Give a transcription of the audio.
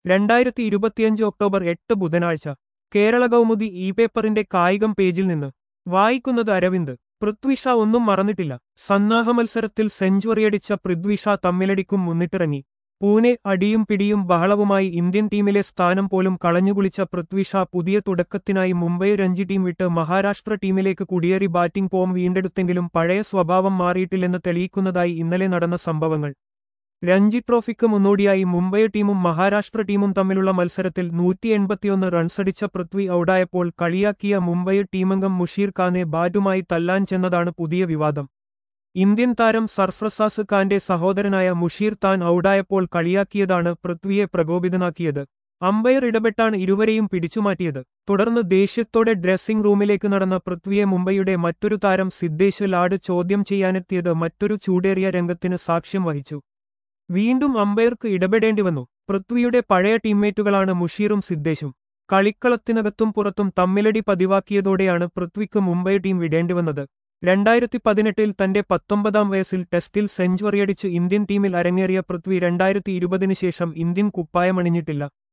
രണ്ടായിരത്തി ഇരുപത്തിയഞ്ച് ഒക്ടോബർ എട്ട് ബുധനാഴ്ച കേരള കൗമുദി ഇ പേപ്പറിന്റെ കായികം പേജിൽ നിന്ന് വായിക്കുന്നത് അരവിന്ദ് പൃഥ്വി ഷാ ഒന്നും മറന്നിട്ടില്ല സന്നാഹ മത്സരത്തിൽ സെഞ്ചുറിയടിച്ച പൃഥ്വി ഷാ തമ്മിലടിക്കും മുന്നിട്ടിറങ്ങി പൂനെ അടിയും പിടിയും ബഹളവുമായി ഇന്ത്യൻ ടീമിലെ സ്ഥാനം പോലും കളഞ്ഞുകുളിച്ച പൃഥ്വി ഷാ പുതിയ തുടക്കത്തിനായി മുംബൈ രഞ്ജി ടീം വിട്ട് മഹാരാഷ്ട്ര ടീമിലേക്ക് കുടിയേറി ബാറ്റിംഗ് ഫോം വീണ്ടെടുത്തെങ്കിലും പഴയ സ്വഭാവം മാറിയിട്ടില്ലെന്ന് തെളിയിക്കുന്നതായി ഇന്നലെ നടന്ന സംഭവങ്ങൾ രഞ്ജി ട്രോഫിക്ക് മുന്നോടിയായി മുംബൈ ടീമും മഹാരാഷ്ട്ര ടീമും തമ്മിലുള്ള മത്സരത്തിൽ നൂറ്റി എൺപത്തിയൊന്ന് റൺസടിച്ച പൃഥ്വി ഔട്ടായപ്പോൾ കളിയാക്കിയ മുംബൈ ടീമംഗം മുഷീർ ഖാനെ ബാറ്റുമായി തല്ലാൻ ചെന്നതാണ് പുതിയ വിവാദം ഇന്ത്യൻ താരം സർഫ്രസാസ് ഖാന്റെ സഹോദരനായ മുഷീർ താൻ ഔട്ടായപ്പോൾ കളിയാക്കിയതാണ് പൃഥ്വിയെ പ്രകോപിതനാക്കിയത് അമ്പയർ ഇടപെട്ടാണ് ഇരുവരെയും പിടിച്ചുമാറ്റിയത് തുടർന്ന് ദേഷ്യത്തോടെ ഡ്രസ്സിംഗ് റൂമിലേക്ക് നടന്ന പൃഥ്വിയെ മുംബൈയുടെ മറ്റൊരു താരം സിദ്ദേശ് ലാഡ് ചോദ്യം ചെയ്യാനെത്തിയത് മറ്റൊരു ചൂടേറിയ രംഗത്തിന് സാക്ഷ്യം വഹിച്ചു വീണ്ടും അമ്പയർക്ക് ഇടപെടേണ്ടി വന്നു പൃഥ്വിയുടെ പഴയ ടീംമേറ്റുകളാണ് മുഷീറും സിദ്ദേശും കളിക്കളത്തിനകത്തും പുറത്തും തമ്മിലടി പതിവാക്കിയതോടെയാണ് പൃഥ്വിക്ക് മുംബൈ ടീം വിടേണ്ടി വന്നത് രണ്ടായിരത്തി പതിനെട്ടിൽ തന്റെ പത്തൊമ്പതാം വയസ്സിൽ ടെസ്റ്റിൽ സെഞ്ചുറിയടിച്ച് ഇന്ത്യൻ ടീമിൽ അരങ്ങേറിയ പൃഥ്വി രണ്ടായിരത്തി ഇരുപതിനു ശേഷം ഇന്ത്യൻ കുപ്പായമണിഞ്ഞിട്ടില്ല